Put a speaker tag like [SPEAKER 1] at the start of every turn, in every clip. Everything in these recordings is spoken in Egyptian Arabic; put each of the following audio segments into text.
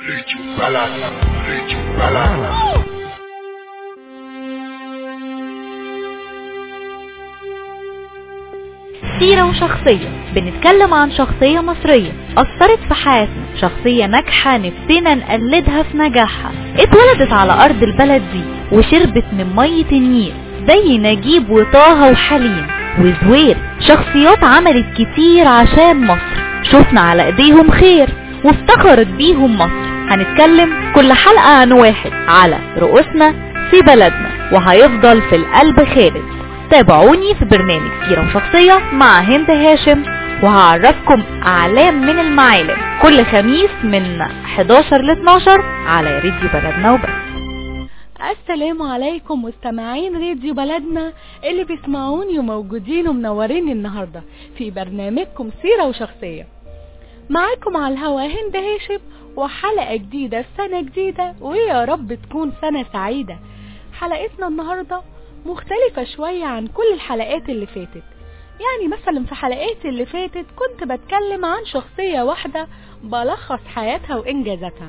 [SPEAKER 1] راديو بلد راديو بلد
[SPEAKER 2] سيرة وشخصية بنتكلم عن شخصية مصرية أثرت في حياتنا شخصية ناجحة نفسنا نقلدها في نجاحها اتولدت على أرض البلد دي وشربت من مية النيل زي نجيب وطه وحليم وزوير شخصيات عملت كتير عشان مصر شفنا على ايديهم خير وافتخرت بيهم مصر هنتكلم كل حلقة عن واحد على رؤوسنا في بلدنا وهيفضل في القلب خالد تابعوني في برنامج سيرة وشخصية مع هند هاشم وهعرفكم أعلام من المعالم كل خميس من 11 ل 12 على راديو بلدنا وبس
[SPEAKER 3] السلام عليكم مستمعين راديو بلدنا اللي بيسمعوني وموجودين ومنورين النهارده في برنامجكم سيرة وشخصية معاكم على الهوا هند هاشم وحلقة جديدة في سنة جديدة ويا رب تكون سنة سعيدة حلقتنا النهاردة مختلفة شوية عن كل الحلقات اللي فاتت يعني مثلا في حلقات اللي فاتت كنت بتكلم عن شخصية واحدة بلخص حياتها وإنجازاتها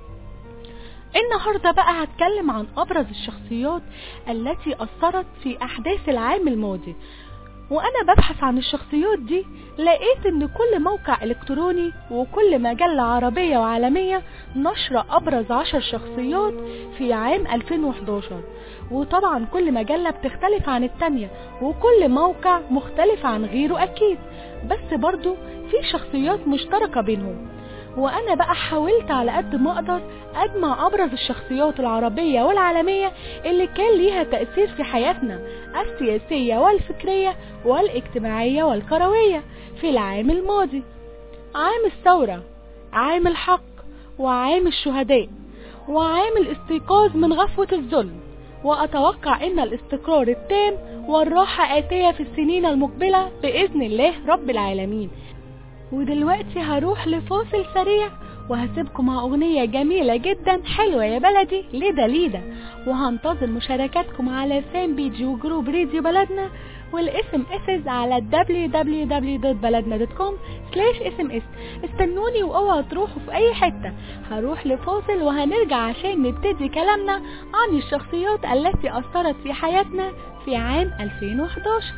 [SPEAKER 3] النهاردة بقى هتكلم عن أبرز الشخصيات التي أثرت في أحداث العام الماضي وأنا ببحث عن الشخصيات دي لقيت إن كل موقع إلكتروني وكل مجلة عربية وعالمية نشر أبرز عشر شخصيات في عام 2011 وطبعا كل مجلة بتختلف عن التانية وكل موقع مختلف عن غيره أكيد بس برضو في شخصيات مشتركة بينهم وانا بقى حاولت على قد ما اقدر اجمع ابرز الشخصيات العربية والعالمية اللي كان ليها تأثير في حياتنا السياسية والفكرية والاجتماعية والكروية في العام الماضي عام الثورة عام الحق وعام الشهداء وعام الاستيقاظ من غفوة الظلم وأتوقع أن الاستقرار التام والراحة آتية في السنين المقبلة بإذن الله رب العالمين ودلوقتي هروح لفاصل سريع وهسيبكم مع أغنية جميلة جدا حلوة يا بلدي لدليدة وهنتظر مشاركاتكم على فان بيج وجروب راديو بلدنا والاسم اسز على www.baladna.com sms استنوني واوعوا تروحوا في اي حتة هروح لفاصل وهنرجع عشان نبتدي كلامنا عن الشخصيات التي اثرت في حياتنا في عام 2011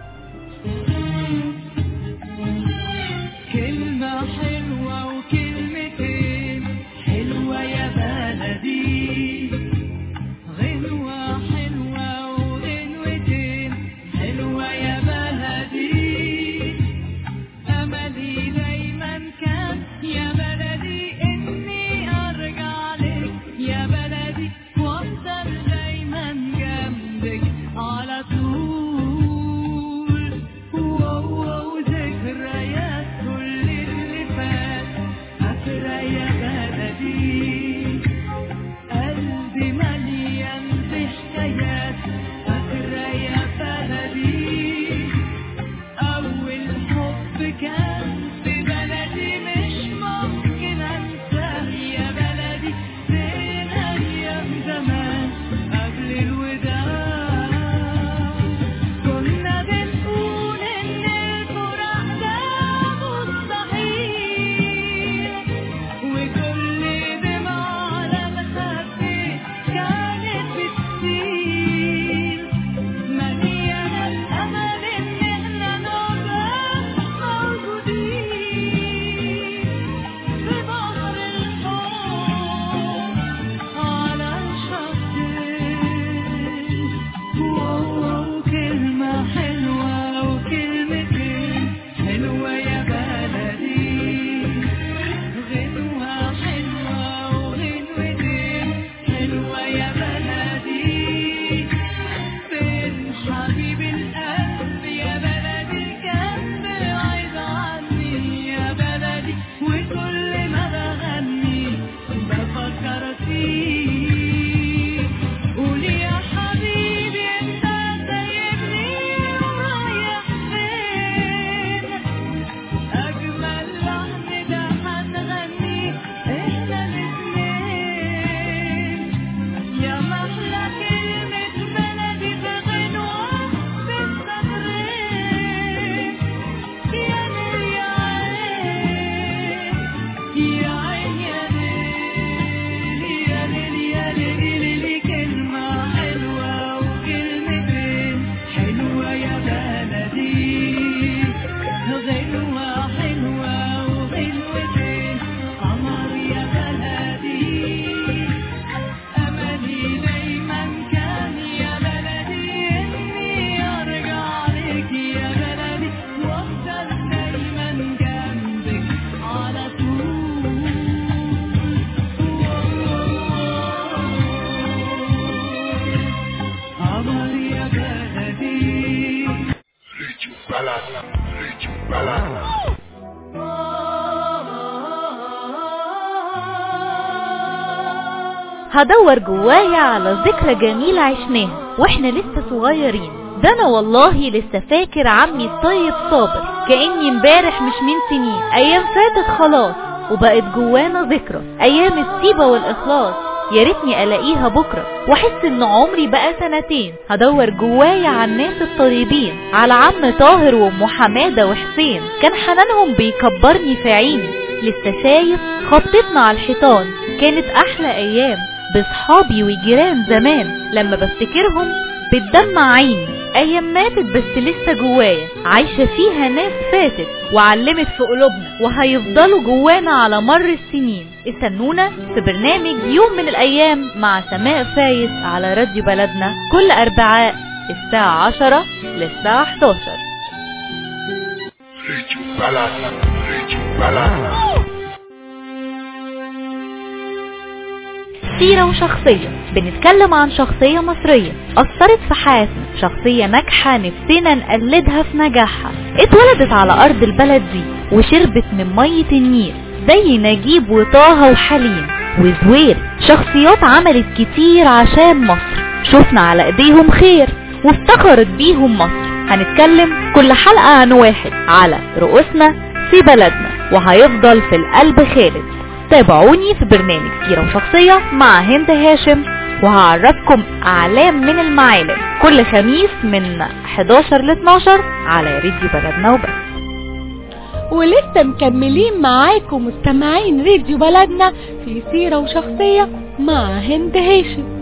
[SPEAKER 4] كلمة حلوة وكلمتين حلوة يا بلدي غنوة حلوة وغنوتين حلوة يا بلدي أملي دايما كان يا بلدي إني أرجع لك يا بلدي وأفضل دايما جنبك على طول وذكريات كل اللي فات
[SPEAKER 2] هدور جوايا على ذكرى جميلة عشناها واحنا لسه صغيرين ده انا والله لسه فاكر عمي الطيب صابر كأني امبارح مش من سنين ايام فاتت خلاص وبقت جوانا ذكرى ايام الطيبة والاخلاص يا ريتني الاقيها بكره واحس ان عمري بقى سنتين هدور جوايا على الناس الطيبين على عم طاهر وام حماده وحسين كان حنانهم بيكبرني في عيني لسه شايف خطتنا على الحيطان كانت احلى ايام بصحابي وجيران زمان لما بفتكرهم بتدمع عيني ايام ماتت بس لسه جوايا عايشة فيها ناس فاتت وعلمت في قلوبنا وهيفضلوا جوانا على مر السنين استنونا في برنامج يوم من الايام مع سماء فايز على راديو بلدنا كل اربعاء الساعة 10 للساعة 11
[SPEAKER 1] ريتشو بلد ريتشو بلد
[SPEAKER 2] سيرة وشخصية بنتكلم عن شخصية مصرية أثرت في حياتنا شخصية ناجحة نفسنا نقلدها في نجاحها اتولدت على أرض البلد دي وشربت من مية النيل زي نجيب وطه وحليم وزوير شخصيات عملت كتير عشان مصر شفنا على ايديهم خير وافتخرت بيهم مصر هنتكلم كل حلقة عن واحد على رؤوسنا في بلدنا وهيفضل في القلب خالد تابعوني في برنامج سيرة وشخصية مع هند هاشم وهعرفكم أعلام من المعالم كل خميس من 11 ل 12 على راديو بلدنا وبس
[SPEAKER 3] ولسه مكملين معاكم مستمعين راديو بلدنا في سيرة وشخصية مع هند هاشم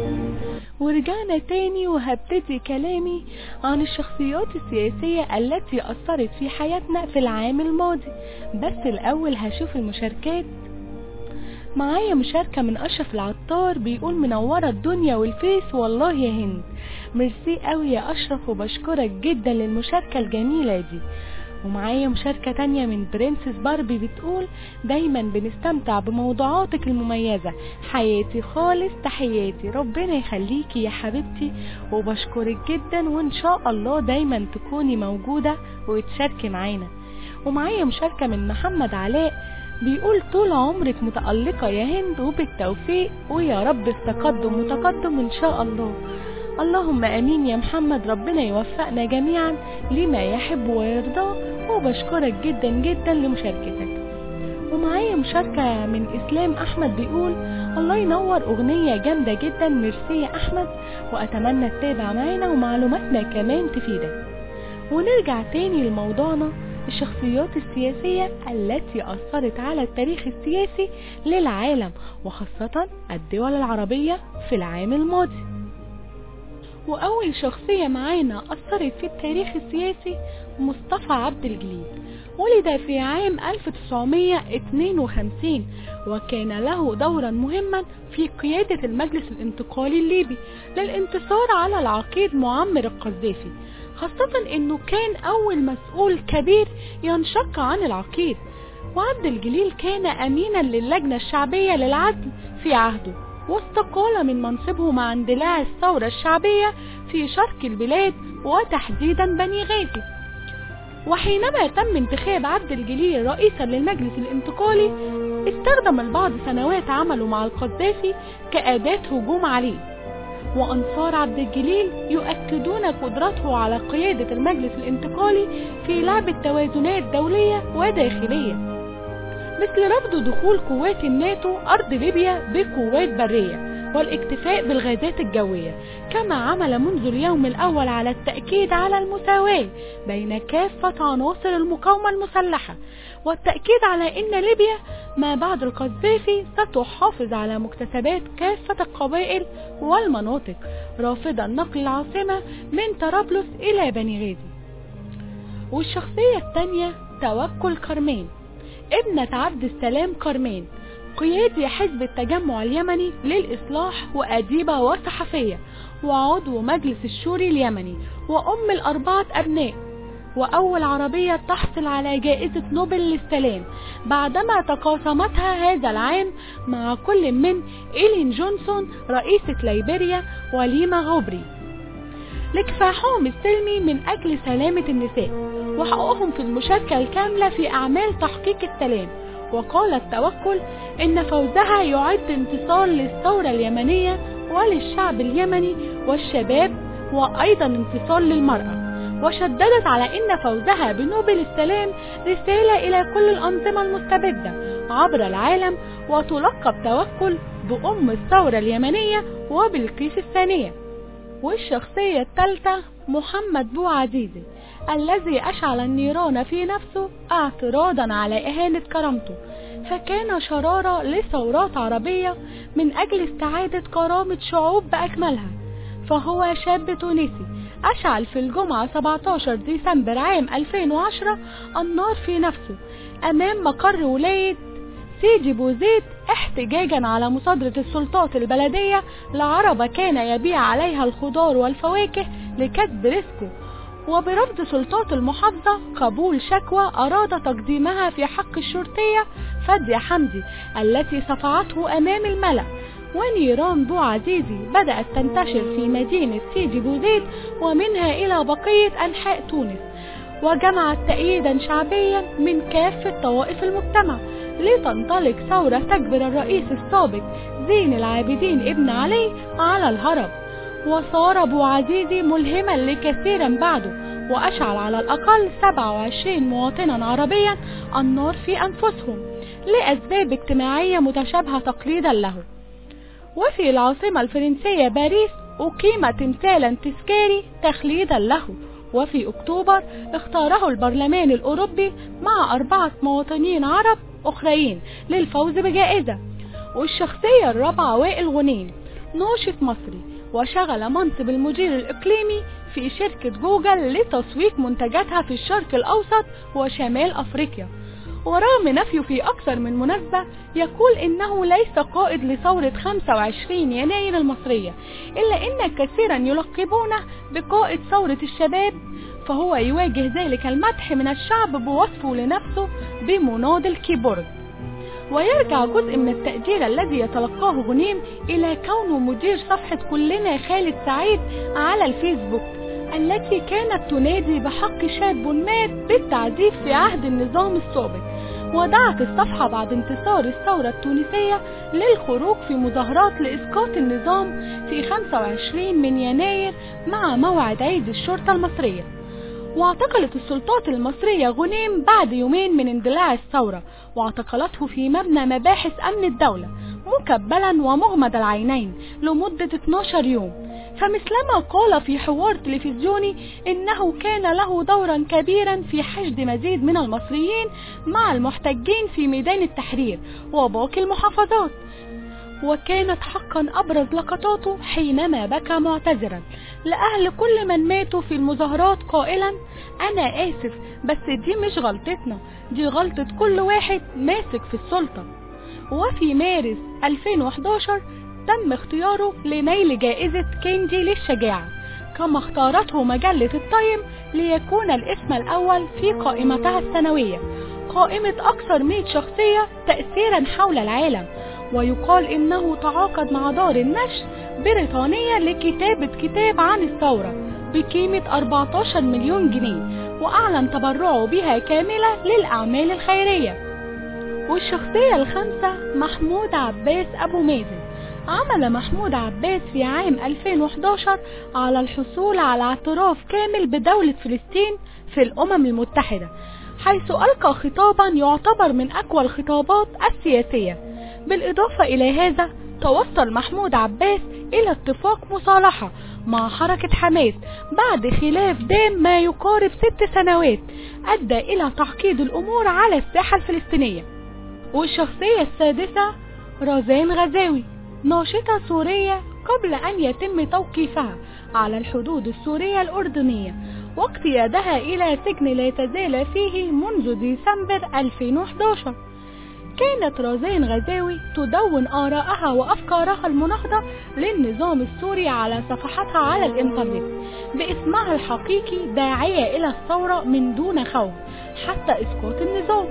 [SPEAKER 3] ورجعنا تاني وهبتدي كلامي عن الشخصيات السياسية التي أثرت في حياتنا في العام الماضي بس الأول هشوف المشاركات معايا مشاركة من أشرف العطار بيقول منورة الدنيا والفيس والله يا هند ميرسي قوي يا أشرف وبشكرك جدا للمشاركة الجميلة دي ومعايا مشاركة تانية من برنسس باربي بتقول دايما بنستمتع بموضوعاتك المميزة حياتي خالص تحياتي ربنا يخليكي يا حبيبتي وبشكرك جدا وان شاء الله دايما تكوني موجودة وتشاركي معانا ومعايا مشاركة من محمد علاء بيقول طول عمرك متألقة يا هند وبالتوفيق ويا رب في تقدم وتقدم ان شاء الله اللهم امين يا محمد ربنا يوفقنا جميعا لما يحب ويرضاه وبشكرك جدا جدا لمشاركتك ومعايا مشاركة من اسلام احمد بيقول الله ينور اغنية جامدة جدا ميرسي يا احمد واتمنى تتابع معانا ومعلوماتنا كمان تفيدك ونرجع تاني لموضوعنا الشخصيات السياسية التي أثرت على التاريخ السياسي للعالم وخاصة الدول العربية في العام الماضي وأول شخصية معانا أثرت في التاريخ السياسي مصطفى عبد الجليل ولد في عام 1952 وكان له دورا مهما في قيادة المجلس الانتقالي الليبي للانتصار على العقيد معمر القذافي خاصة انه كان اول مسؤول كبير ينشق عن العقيد وعبد الجليل كان امينا للجنة الشعبية للعدل في عهده واستقال من منصبه مع اندلاع الثورة الشعبية في شرق البلاد وتحديدا بني غازي وحينما تم انتخاب عبد الجليل رئيسا للمجلس الانتقالي استخدم البعض سنوات عمله مع القذافي كأداة هجوم عليه وأنصار عبد الجليل يؤكدون قدرته على قيادة المجلس الانتقالي في لعب توازنات دولية وداخلية مثل رفض دخول قوات الناتو أرض ليبيا بقوات برية والاكتفاء بالغازات الجوية كما عمل منذ اليوم الأول على التأكيد على المساواة بين كافة عناصر المقاومة المسلحة والتأكيد على أن ليبيا ما بعد القذافي ستحافظ على مكتسبات كافة القبائل والمناطق رافضا نقل العاصمة من طرابلس إلى بني غازي والشخصية الثانية توكل كرمان ابنة عبد السلام كرمان قيادي حزب التجمع اليمني للإصلاح وأديبة وصحفية وعضو مجلس الشوري اليمني وأم الأربعة أبناء وأول عربية تحصل على جائزة نوبل للسلام بعدما تقاسمتها هذا العام مع كل من إيلين جونسون رئيسة ليبيريا وليما غوبري لكفاحهم السلمي من أجل سلامة النساء وحقوقهم في المشاركة الكاملة في أعمال تحقيق السلام وقال التوكل إن فوزها يعد انتصار للثورة اليمنية وللشعب اليمني والشباب وأيضا انتصار للمرأة وشددت على إن فوزها بنوبل السلام رسالة إلى كل الأنظمة المستبدة عبر العالم وتلقب توكل بأم الثورة اليمنية وبالقيس الثانية والشخصية الثالثة محمد بو عزيزي الذي أشعل النيران في نفسه اعتراضا على إهانة كرامته فكان شرارة لثورات عربية من أجل استعادة كرامة شعوب بأكملها فهو شاب تونسي أشعل في الجمعة 17 ديسمبر عام 2010 النار في نفسه أمام مقر ولاية سيدي بوزيد احتجاجا على مصادرة السلطات البلدية لعربة كان يبيع عليها الخضار والفواكه لكسب رزقه وبرفض سلطات المحافظة قبول شكوى أراد تقديمها في حق الشرطية فادية حمدي التي صفعته أمام الملأ ونيران بو عزيزي بدأت تنتشر في مدينة سيدي بوزيد ومنها إلى بقية أنحاء تونس وجمعت تأييدا شعبيا من كافة طوائف المجتمع لتنطلق ثورة تجبر الرئيس السابق زين العابدين ابن علي على الهرب وصار ابو عزيزي ملهما لكثيرا بعده وأشعل على الأقل 27 مواطنا عربيا النار في أنفسهم لأسباب اجتماعية متشابهة تقليدا له وفي العاصمة الفرنسية باريس أقيم تمثالا تذكاري تخليدا له وفي أكتوبر اختاره البرلمان الأوروبي مع أربعة مواطنين عرب أخرين للفوز بجائزة والشخصية الرابعة وائل غنيم ناشط مصري وشغل منصب المدير الإقليمي في شركة جوجل لتسويق منتجاتها في الشرق الأوسط وشمال أفريقيا ورغم نفيه في أكثر من مناسبة يقول إنه ليس قائد لثورة 25 يناير المصرية إلا إن كثيرا يلقبونه بقائد ثورة الشباب فهو يواجه ذلك المدح من الشعب بوصفه لنفسه بمناضل الكيبورد ويرجع جزء من التقدير الذي يتلقاه غنيم إلى كونه مدير صفحة كلنا خالد سعيد على الفيسبوك التي كانت تنادي بحق شاب مات بالتعذيب في عهد النظام السابق ودعت الصفحة بعد انتصار الثورة التونسية للخروج في مظاهرات لإسقاط النظام في 25 من يناير مع موعد عيد الشرطة المصرية واعتقلت السلطات المصرية غنيم بعد يومين من اندلاع الثورة واعتقلته في مبنى مباحث أمن الدولة مكبلا ومغمض العينين لمدة 12 يوم فمثلما قال في حوار تلفزيوني إنه كان له دورا كبيرا في حشد مزيد من المصريين مع المحتجين في ميدان التحرير وباقي المحافظات وكانت حقا أبرز لقطاته حينما بكى معتذرا لأهل كل من ماتوا في المظاهرات قائلا أنا آسف بس دي مش غلطتنا دي غلطة كل واحد ماسك في السلطة وفي مارس 2011 تم اختياره لنيل جائزة كينجي للشجاعة كما اختارته مجلة التايم ليكون الاسم الأول في قائمتها السنوية قائمة أكثر 100 شخصية تأثيرا حول العالم ويقال إنه تعاقد مع دار النشر بريطانية لكتابة كتاب عن الثورة بقيمة 14 مليون جنيه وأعلن تبرعه بها كاملة للأعمال الخيرية والشخصية الخامسة محمود عباس أبو مازن عمل محمود عباس في عام 2011 على الحصول على اعتراف كامل بدولة فلسطين في الأمم المتحدة حيث ألقى خطابا يعتبر من أقوى الخطابات السياسية بالإضافة إلى هذا توصل محمود عباس إلى اتفاق مصالحة مع حركة حماس بعد خلاف دام ما يقارب ست سنوات أدى إلى تعقيد الأمور على الساحة الفلسطينية والشخصية السادسة رزان غزاوي ناشطة سورية قبل أن يتم توقيفها على الحدود السورية الأردنية واقتيادها إلى سجن لا تزال فيه منذ ديسمبر 2011 كانت رزان غزاوي تدون آراءها وأفكارها المناهضة للنظام السوري على صفحتها على الإنترنت باسمها الحقيقي داعية إلى الثورة من دون خوف حتى إسقاط النظام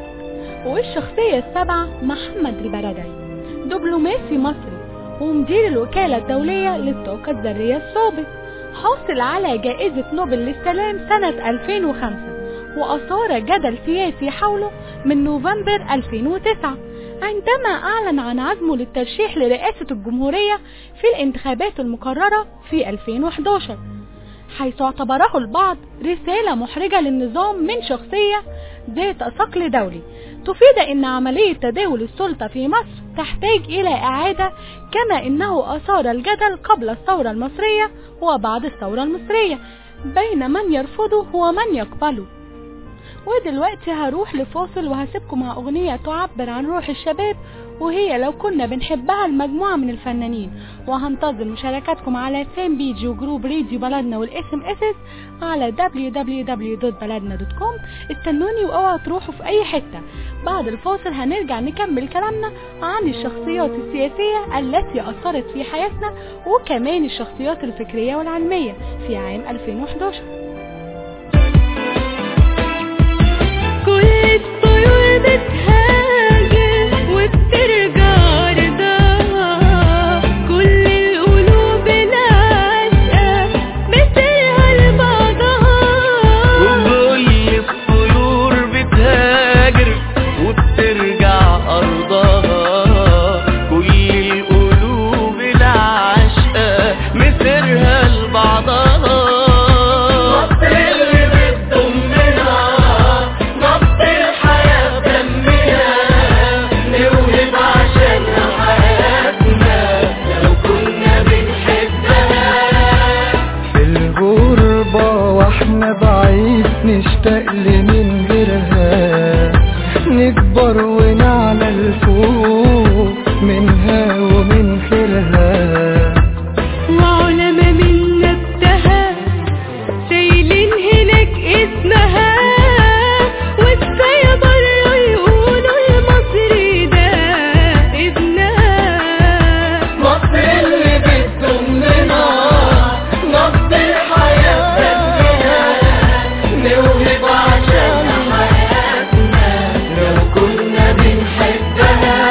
[SPEAKER 3] والشخصية السابعة محمد البرادعي دبلوماسي مصري ومدير الوكالة الدولية للطاقة الذرية السابق حاصل على جائزة نوبل للسلام سنة 2005 وأثار جدل سياسي حوله من نوفمبر 2009 عندما أعلن عن عزمه للترشيح لرئاسة الجمهورية في الانتخابات المقررة في 2011 حيث اعتبره البعض رسالة محرجة للنظام من شخصية ذات ثقل دولي تفيد ان عملية تداول السلطة في مصر تحتاج الى اعادة كما انه اثار الجدل قبل الثورة المصرية وبعد الثورة المصرية بين من يرفضه ومن يقبله ودلوقتي هروح لفاصل وهسيبكم مع اغنية تعبر عن روح الشباب وهي لو كنا بنحبها المجموعة من الفنانين وهنتظر مشاركاتكم على فان بيجي وجروب راديو بلدنا والاس ام اس على www.baladna.com استنوني واوعوا تروحوا في اي حتة بعد الفاصل هنرجع نكمل كلامنا عن الشخصيات السياسية التي اثرت في حياتنا وكمان الشخصيات الفكرية والعلمية في عام 2011
[SPEAKER 4] كل الطيور بتهاجر وبترجع رضاها كل القلوب العاشقة بترها لبعضها
[SPEAKER 5] وكل الطيور بتهاجر وبترجع أرضها كل القلوب العاشقة مسيرها لبعضها مصر اللي بتضمنا نبض الحياة دمنا نوهب عشانها حياتنا لو كنا بنحبها
[SPEAKER 6] في الغربة واحنا بعيد نشتاق لمن غيرها نكبر ونعلى الفوق منها ومن خيرها
[SPEAKER 4] وعلماء من نبتها شايلين هناك اسمها وكفاية برا يقولوا المصري ده ابنها
[SPEAKER 5] مصر اللي بتضمنا نبض الحياة دمنا نوهب عشانها حياتنا لو كنا بنحبها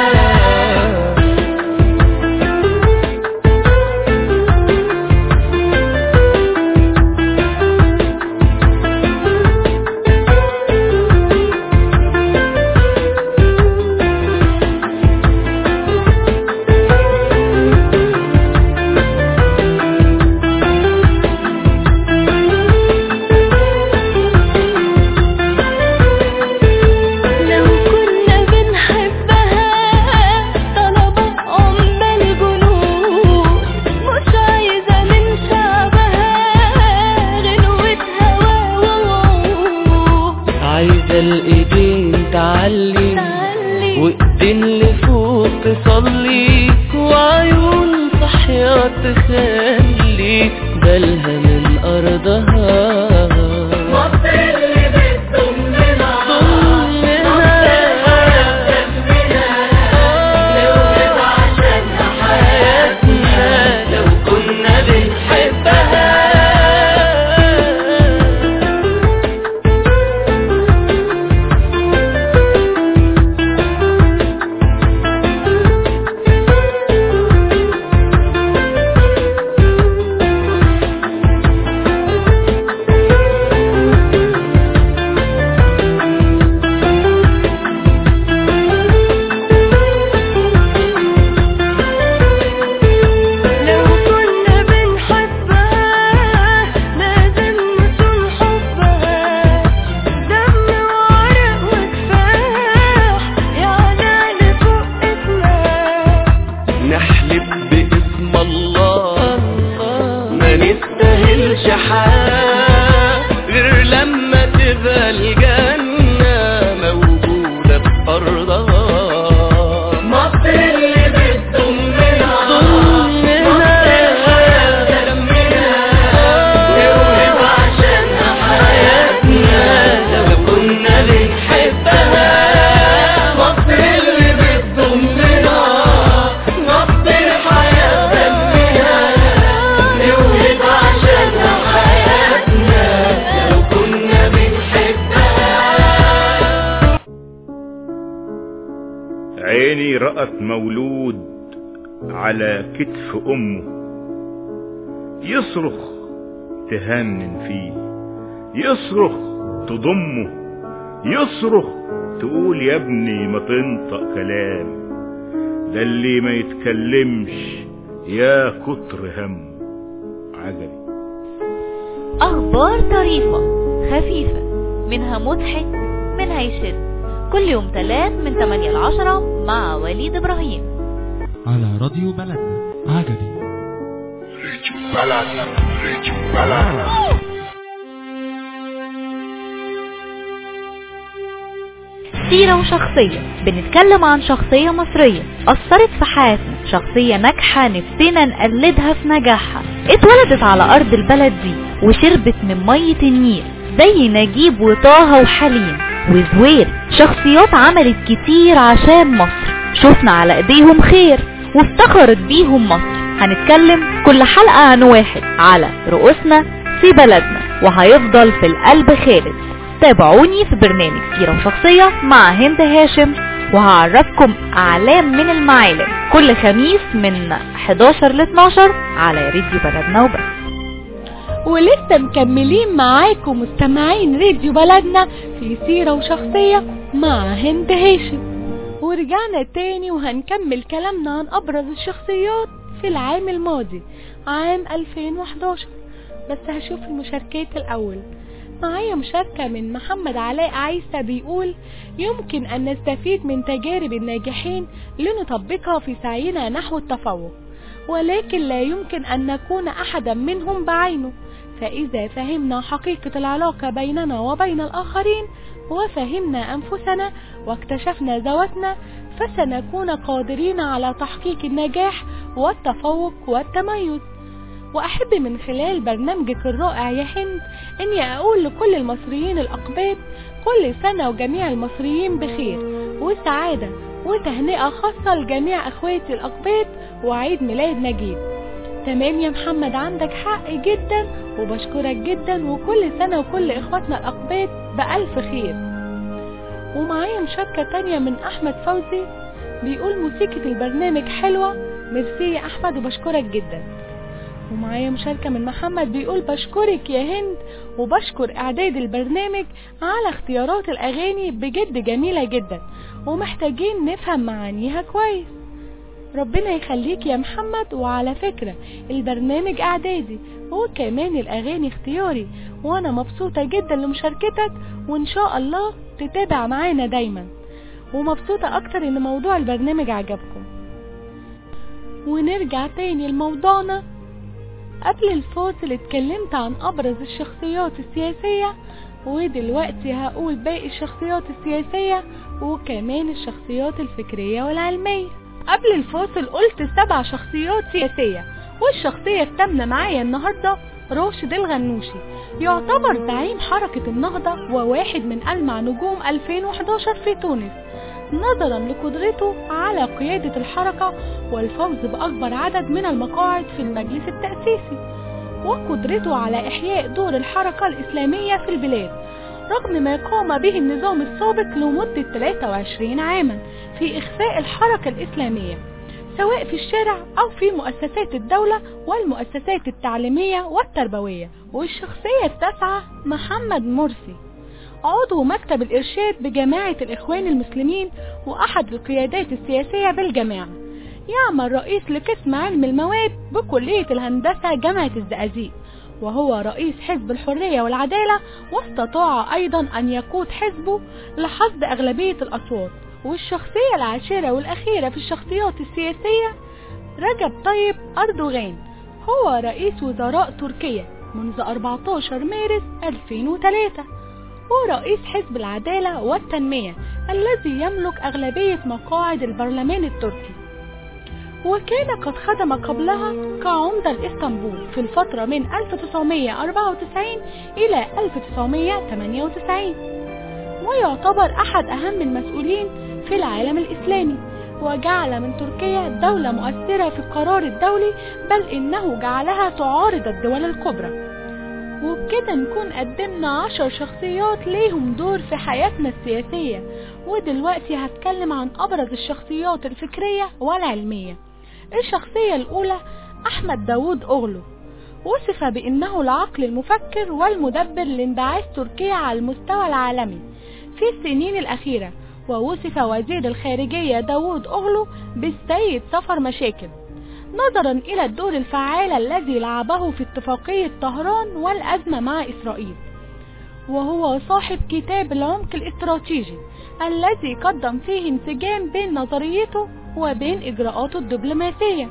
[SPEAKER 4] لو كنا بنحبها طلبت أم الجنود مش عايزة من شعبها غنوة هوا ووعود
[SPEAKER 5] عايزة الإيدين تعلي
[SPEAKER 4] تعلي
[SPEAKER 5] وإيدين لفوق تصلي وعيون صحية تخلي بالها من أرضها مصر اللي بتضمنا نوهب عشانها حياتنا لو كنا بنحبها
[SPEAKER 4] لو كنا بنحبها لازم نصون حبها دم وعرق وكفاح يعلى لفوق اسمها
[SPEAKER 5] نحلف باسم الله ما نستاهلش حاجة غير لما تبقى الجنة موجودة في أرضها مصر اللي بتضمنا نبض الحياة دمنا نوهب عشانها حياتنا لو كنا بنحبها مصر اللي بتضمنا نبض الحياة دمنا نوهب عشانها حياتنا لو كنا بنحبها
[SPEAKER 1] عيني رأت مولود على كتف أمه يصرخ تهنن فيه يصرخ تضمه يصرخ تقول يا ابني ما تنطق كلام ده اللي ما يتكلمش يا كتر هم عجبي
[SPEAKER 2] أخبار طريفة خفيفة منها مضحك منها يشد كل يوم تلات من 8 ل 10 مع وليد إبراهيم
[SPEAKER 7] على راديو بلدنا عجبي
[SPEAKER 2] سيرة وشخصية بنتكلم عن شخصية مصرية أثرت في حياتنا شخصية ناجحة نفسنا نقلدها في نجاحها اتولدت على أرض البلد دي وشربت من مية النيل زي نجيب وطه وحليم وزوير شخصيات عملت كتير عشان مصر شفنا على ايديهم خير وافتخرت بيهم مصر هنتكلم كل حلقة عن واحد على رؤوسنا في بلدنا وهيفضل في القلب خالد تابعوني في برنامج سيرة وشخصية مع هند هاشم وهعرفكم أعلام من المعالم كل خميس من 11 ل 12 على راديو بلدنا وبس
[SPEAKER 3] ولسه مكملين معاكم مستمعين راديو بلدنا في سيرة وشخصية مع هند هاشم ورجعنا تاني وهنكمل كلامنا عن أبرز الشخصيات في العام الماضي عام 2011 بس هشوف المشاركات الأول معايا مشاركة من محمد علاء عيسى بيقول يمكن أن نستفيد من تجارب الناجحين لنطبقها في سعينا نحو التفوق ولكن لا يمكن أن نكون أحدا منهم بعينه فإذا فهمنا حقيقة العلاقة بيننا وبين الآخرين وفهمنا أنفسنا واكتشفنا ذواتنا فسنكون قادرين على تحقيق النجاح والتفوق والتميز وأحب من خلال برنامجك الرائع يا هند أني أقول لكل المصريين الأقباط كل سنة وجميع المصريين بخير وسعادة وتهنئة خاصة لجميع أخواتي الأقباط وعيد ميلاد نجيب تمام يا محمد عندك حق جدا وبشكرك جدا وكل سنة وكل إخواتنا الأقباط بألف خير ومعايا مشاركة تانية من أحمد فوزي بيقول موسيقى البرنامج حلوة ميرسي يا أحمد وبشكرك جدا ومعايا مشاركة من محمد بيقول بشكرك يا هند وبشكر إعداد البرنامج على اختيارات الأغاني بجد جميلة جدا ومحتاجين نفهم معانيها كويس ربنا يخليك يا محمد وعلى فكرة البرنامج اعدادي وكمان الاغاني اختياري وانا مبسوطة جدا لمشاركتك وان شاء الله تتابع معانا دايما ومبسوطة اكتر ان موضوع البرنامج عجبكم ونرجع تاني لموضوعنا قبل الفاصل اتكلمت عن ابرز الشخصيات السياسية ودلوقتي هقول باقي الشخصيات السياسية وكمان الشخصيات الفكرية والعلمية قبل الفاصل قلت سبع شخصيات سياسية والشخصية الثامنة معايا النهاردة راشد الغنوشي يعتبر زعيم حركة النهضة وواحد من ألمع نجوم 2011 في تونس نظرا لقدرته على قيادة الحركة والفوز بأكبر عدد من المقاعد في المجلس التأسيسي وقدرته على إحياء دور الحركة الإسلامية في البلاد رغم ما قام به النظام السابق لمدة 23 عاما في إخفاء الحركة الإسلامية سواء في الشارع أو في مؤسسات الدولة والمؤسسات التعليمية والتربوية والشخصية التاسعة محمد مرسي عضو مكتب الإرشاد بجماعة الإخوان المسلمين وأحد القيادات السياسية بالجماعة يعمل رئيس لقسم علم المواد بكلية الهندسة جامعة الزقازيق وهو رئيس حزب الحرية والعدالة واستطاع أيضا أن يقود حزبه لحصد أغلبية الأصوات والشخصية العاشرة والأخيرة في الشخصيات السياسية رجب طيب أردوغان هو رئيس وزراء تركيا منذ 14 مارس 2003 ورئيس حزب العدالة والتنمية الذي يملك أغلبية مقاعد البرلمان التركي وكان قد خدم قبلها كعمدة لإسطنبول في الفترة من 1994 إلى 1998 ويعتبر أحد أهم المسؤولين في العالم الإسلامي وجعل من تركيا دولة مؤثرة في القرار الدولي بل إنه جعلها تعارض الدول الكبرى وبكده نكون قدمنا عشر شخصيات ليهم دور في حياتنا السياسية ودلوقتي هتكلم عن أبرز الشخصيات الفكرية والعلمية الشخصية الأولى أحمد داوود أغلو وصف بأنه العقل المفكر والمدبر لانبعاث تركيا على المستوى العالمي في السنين الأخيرة ووصف وزير الخارجية داوود أغلو بالسيد سفر مشاكل نظرا إلى الدور الفعال الذي لعبه في اتفاقية طهران والأزمة مع إسرائيل وهو صاحب كتاب العمق الاستراتيجي الذي قدم فيه انسجام بين نظريته وبين إجراءاته الدبلوماسية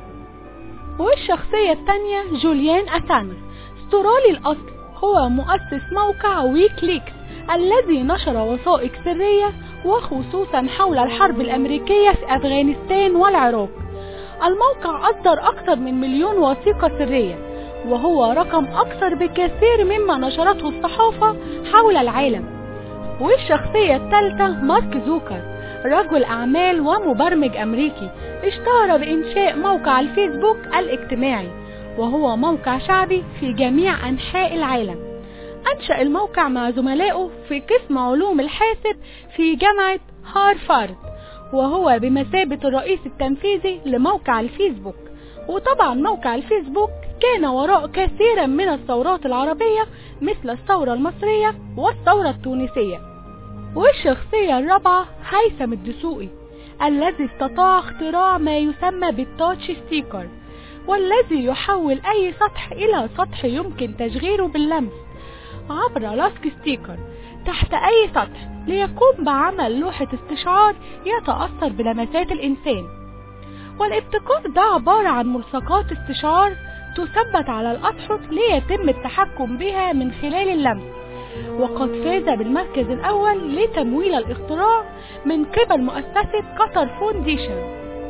[SPEAKER 3] والشخصية الثانية جوليان أسانج استرالي الأصل هو مؤسس موقع ويكليكس الذي نشر وثائق سرية وخصوصا حول الحرب الأمريكية في أفغانستان والعراق الموقع أصدر أكثر من مليون وثيقة سرية وهو رقم أكثر بكثير مما نشرته الصحافة حول العالم والشخصية الثالثة مارك زوكر رجل أعمال ومبرمج أمريكي اشتهر بإنشاء موقع الفيسبوك الاجتماعي وهو موقع شعبي في جميع أنحاء العالم أنشأ الموقع مع زملائه في قسم علوم الحاسب في جامعة هارفارد وهو بمثابة الرئيس التنفيذي لموقع الفيسبوك وطبعا موقع الفيسبوك كان وراء كثيرا من الثورات العربية مثل الثورة المصرية والثورة التونسية والشخصية الرابعة هيثم الدسوقي الذي استطاع اختراع ما يسمى بالتاتش ستيكر والذي يحول أي سطح إلى سطح يمكن تشغيله باللمس عبر لاسك ستيكر تحت أي سطح ليقوم بعمل لوحة استشعار يتأثر بلمسات الإنسان والابتكار ده عبارة عن ملصقات استشعار تثبت على الأسطح ليتم التحكم بها من خلال اللمس وقد فاز بالمركز الأول لتمويل الاختراع من قبل مؤسسة قطر فونديشن